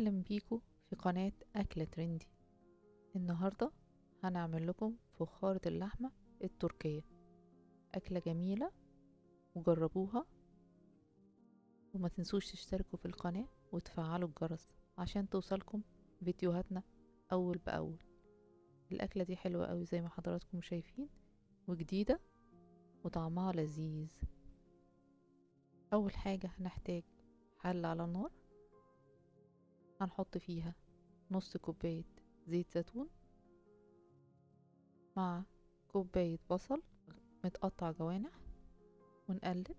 اهلا بيكم في قناة اكلة ترندي النهاردة هنعمل لكم فخارة اللحمة التركية اكلة جميلة وجربوها وما تنسوش تشتركوا في القناة وتفعلوا الجرس عشان توصلكم فيديوهاتنا اول باول الاكلة دي حلوة قوي زي ما حضراتكم شايفين وجديدة وطعمها لذيذ اول حاجة هنحتاج حلة على النار هنحط فيها نص كوباية زيت زيتون مع كوباية بصل متقطع جوانح ونقلب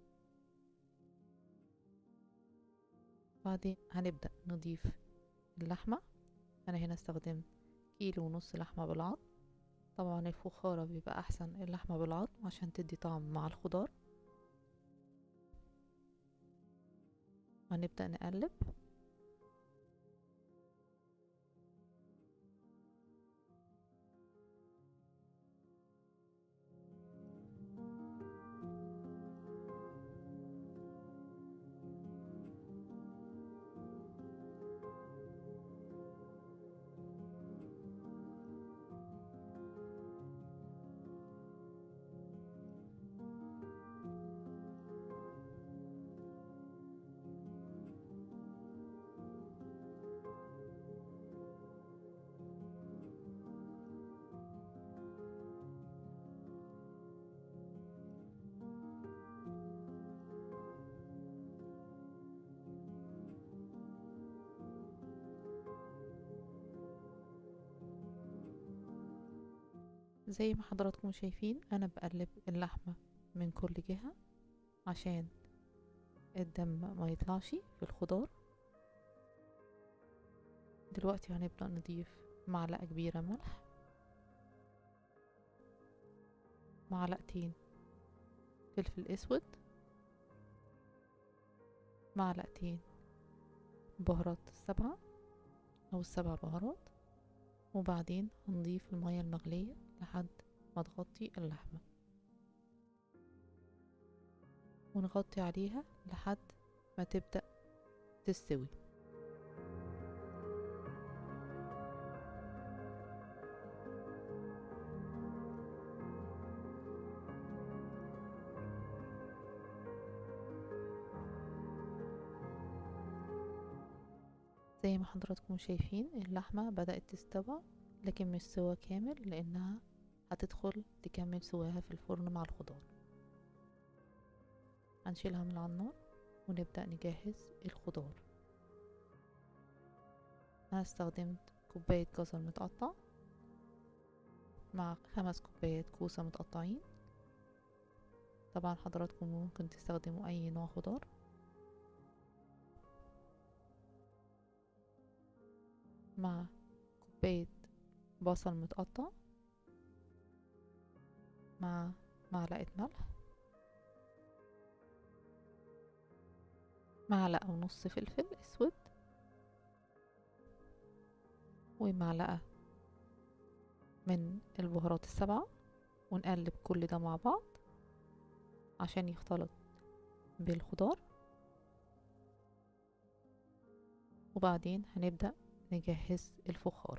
بعدين هنبدأ نضيف اللحمة أنا هنا استخدمت كيلو ونص لحمة بالعظم طبعا الفخارة بيبقى أحسن اللحمة بالعظم عشان تدي طعم مع الخضار هنبدأ نقلب زي ما حضراتكم شايفين انا بقلب اللحمة من كل جهة عشان الدم ما يطلعش في الخضار دلوقتي هنبدأ نضيف معلقة كبيرة ملح معلقتين فلفل اسود معلقتين بهارات السبعة او السبع بهارات وبعدين هنضيف المية المغلية لحد ما تغطي اللحمة ونغطي عليها لحد ما تبدأ تستوي زي ما حضراتكم شايفين اللحمة بدأت تستوى لكن مش سوا كامل لانها هتدخل تكمل سواها في الفرن مع الخضار هنشيلها من على النار ونبدأ نجهز الخضار انا استخدمت كوباية جزر متقطع مع خمس كوبايات كوسة متقطعين طبعا حضراتكم ممكن تستخدموا اي نوع خضار مع كوباية بصل متقطع مع معلقة ملح معلقة ونص فلفل اسود ومعلقة من البهارات السبعة ونقلب كل ده مع بعض عشان يختلط بالخضار وبعدين هنبدأ نجهز الفخار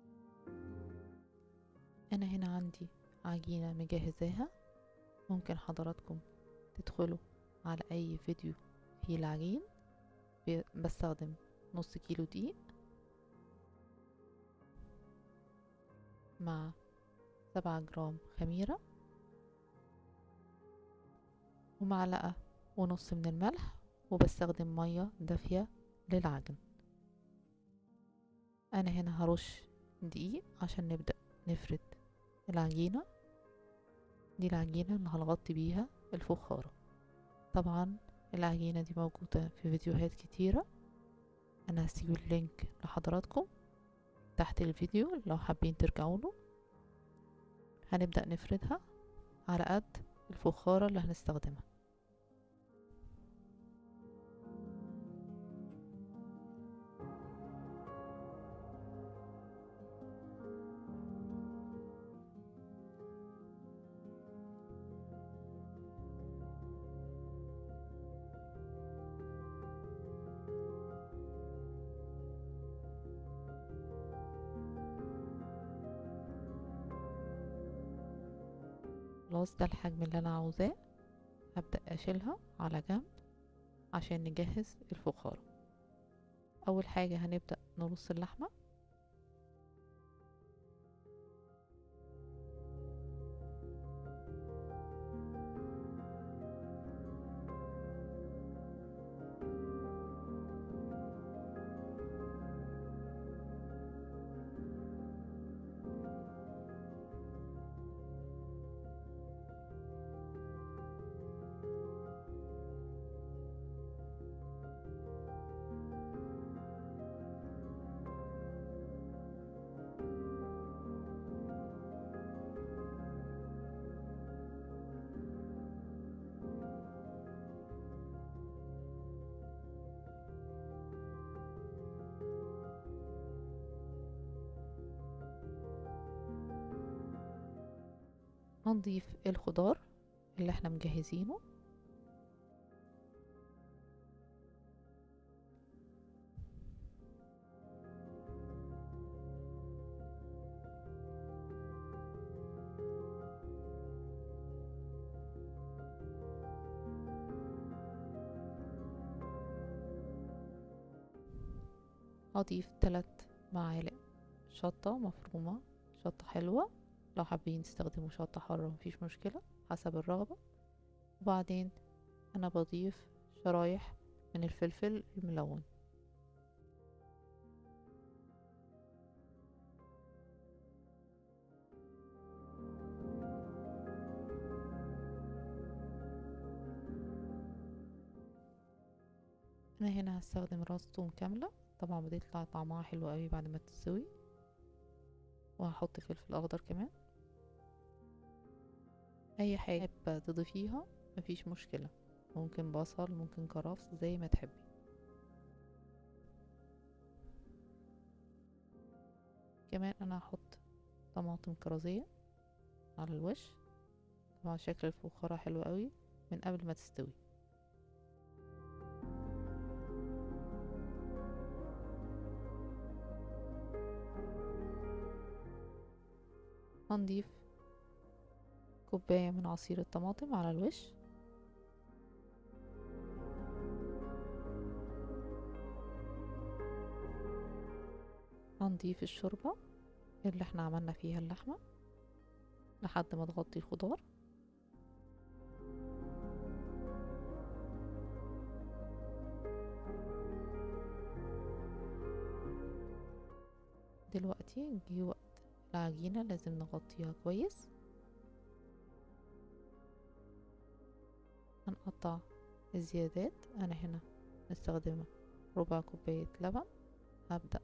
انا هنا عندي عجينة مجهزاها ممكن حضراتكم تدخلوا على اي فيديو فيه العجين بستخدم نص كيلو دقيق مع سبعة جرام خميرة ومعلقة ونص من الملح وبستخدم مية دافية للعجن انا هنا هرش دقيق عشان نبدأ نفرد العجينة دي العجينة اللي هنغطي بيها الفخارة طبعا العجينة دي موجودة في فيديوهات كتيرة انا هسيب اللينك لحضراتكم تحت الفيديو لو حابين ترجعوا له هنبدأ نفردها على قد الفخارة اللي هنستخدمها خلاص ده الحجم اللي انا عاوزاه هبدأ اشيلها على جنب عشان نجهز الفخارة اول حاجة هنبدأ نرص اللحمة هنضيف الخضار اللي احنا مجهزينه هضيف تلات معالق شطة مفرومة شطة حلوة لو حابين تستخدموا شطة حارة مفيش مشكلة حسب الرغبة وبعدين أنا بضيف شرايح من الفلفل الملون أنا هنا هستخدم راس توم كاملة طبعا بتطلع طعمها حلو قوي بعد ما تستوي وهحط فلفل أخضر كمان اي حاجة تضيفيها مفيش مشكلة ممكن بصل ممكن كرفس زي ما تحبي كمان انا هحط طماطم كرزية على الوش طبعا شكل الفخارة حلو قوي من قبل ما تستوي هنضيف كوباية من عصير الطماطم على الوش هنضيف الشوربة اللي احنا عملنا فيها اللحمة لحد ما تغطي الخضار دلوقتي جه وقت العجينة لازم نغطيها كويس هنقطع الزيادات انا هنا مستخدمة ربع كوباية لبن هبدأ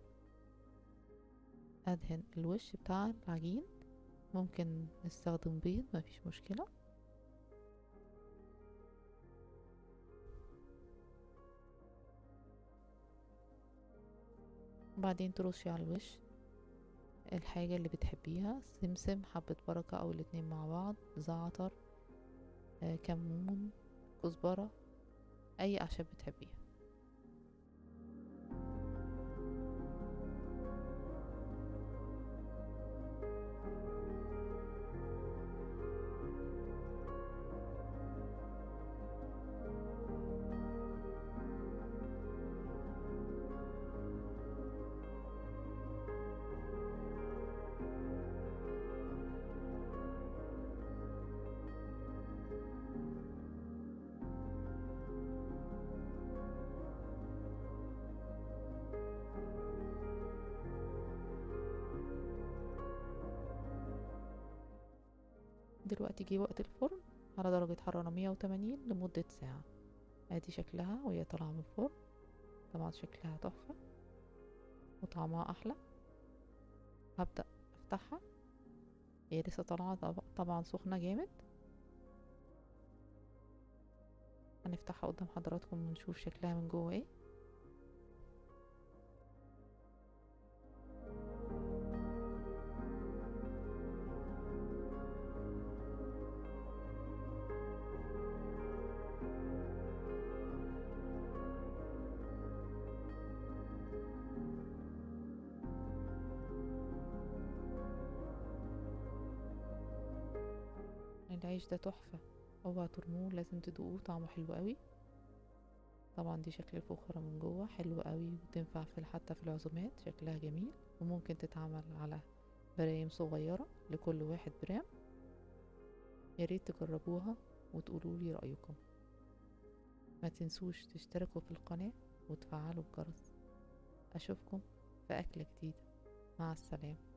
ادهن الوش بتاع العجين ممكن نستخدم بيض مفيش مشكلة وبعدين ترشي على الوش الحاجة اللي بتحبيها سمسم حبة بركة او الاتنين مع بعض زعتر آه كمون كزبرة اي اعشاب بتحبيها دلوقتي جه وقت الفرن على درجة حرارة مية وتمانين لمدة ساعة ادي شكلها وهي طالعة من الفرن طبعا شكلها تحفة وطعمها احلى هبدأ افتحها هي لسه طالعة طبعا سخنة جامد هنفتحها قدام حضراتكم ونشوف شكلها من جوه ايه العيش ده تحفة اوعى ترموه لازم تدوقوه طعمه حلو قوي طبعا دي شكل الفخرة من جوه حلو قوي وتنفع في حتى في العزومات شكلها جميل وممكن تتعمل على برايم صغيرة لكل واحد برام ياريت تجربوها وتقولولي رأيكم ما تنسوش تشتركوا في القناة وتفعلوا الجرس أشوفكم في أكلة جديدة مع السلامة